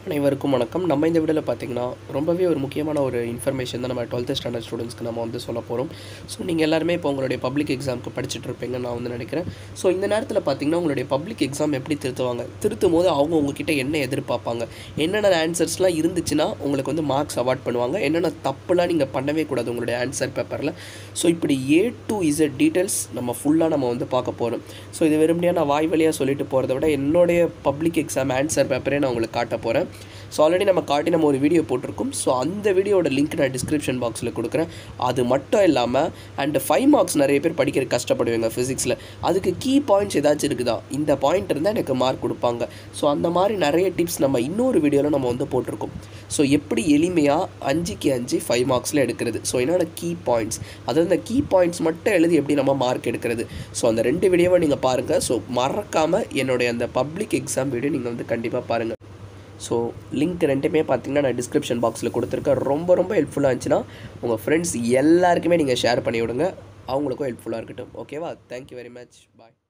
அனைவருக்கும் வணக்கம் நம்ம இந்த வீடியோவில் பார்த்தீங்கன்னா ரொம்பவே ஒரு முக்கியமான ஒரு இன்ஃபர்மேஷன் தான் நம்ம டுவெல்த்து ஸ்டாண்டர்ட் ஸ்டூடெண்ட்ஸ்க்கு நம்ம வந்து சொல்ல போகிறோம் ஸோ நீங்கள் எல்லாருமே இப்போ உங்களுடைய பப்ளிக் எக்ஸாமுக்கு படிச்சுட்டு இருப்பீங்கன்னு நான் வந்து நினைக்கிறேன் ஸோ இந்த நேரத்தில் பார்த்தீங்கன்னா உங்களுடைய பப்ளிக் எக்ஸாம் எப்படி திருத்துவாங்க திருத்தும் போது அவங்க உங்ககிட்ட என்ன எதிர்பார்ப்பாங்க என்னென்ன ஆன்சர்ஸ்லாம் இருந்துச்சுன்னா உங்களுக்கு வந்து மார்க்ஸ் அவார்ட் பண்ணுவாங்க என்னென்ன தப்புலாம் நீங்கள் பண்ணவே கூடாது உங்களுடைய ஆன்சர் பேப்பரில் ஸோ இப்படி ஏ டு இசட் டீட்டெயில்ஸ் நம்ம ஃபுல்லாக நம்ம வந்து பார்க்க போகிறோம் ஸோ இது வெறுமனே நான் வாய் வழியாக சொல்லிட்டு போகிறத விட என்னுடைய பப்ளிக் எக்ஸாம் ஆன்சர் பேப்பரே நான் உங்களுக்கு காட்ட போகிறேன் ஸோ ஆல்ரெடி நம்ம காட்டி நம்ம ஒரு வீடியோ போட்டிருக்கோம் ஸோ அந்த வீடியோட லிங்க் நான் டிஸ்கிரிப்ஷன் பாக்ஸில் கொடுக்குறேன் அது மட்டும் இல்லாமல் அண்ட் ஃபைவ் மார்க்ஸ் நிறைய பேர் படிக்கிற கஷ்டப்படுவீங்க ஃபிசிக்ஸில் அதுக்கு கீ பாயிண்ட்ஸ் ஏதாச்சும் இருக்குதா இந்த பாயிண்ட் இருந்தால் எனக்கு மார்க் கொடுப்பாங்க ஸோ அந்த மாதிரி நிறைய டிப்ஸ் நம்ம இன்னொரு வீடியோவில் நம்ம வந்து போட்டிருக்கோம் ஸோ எப்படி எளிமையாக அஞ்சுக்கு அஞ்சு ஃபைவ் மார்க்ஸில் எடுக்கிறது ஸோ என்னோட கீ பாயிண்ட்ஸ் அதாவது இந்த கீ பாயிண்ட்ஸ் மட்டும் எழுதி எப்படி நம்ம மார்க் எடுக்கிறது ஸோ அந்த ரெண்டு வீடியோவை நீங்கள் பாருங்கள் ஸோ மறக்காமல் என்னுடைய அந்த பப்ளிக் எக்ஸாம் வீடியோ நீங்கள் வந்து கண்டிப்பாக பாருங்கள் ஸோ லிங்க் ரெண்டுமே பார்த்தீங்கன்னா நான் டிஸ்கிரிப்ஷன் பாக்ஸில் கொடுத்துருக்கேன் ரொம்ப ரொம்ப ஹெல்ப்ஃபுல்லாக இருந்துச்சுன்னா உங்கள் ஃப்ரெண்ட்ஸ் எல்லாருக்குமே நீங்கள் ஷேர் பண்ணி விடுங்க அவங்களுக்கும் ஹெல்ப்ஃபுல்லாக இருக்கட்டும் ஓகேவா தேங்க்யூ வெரி மச் பாய்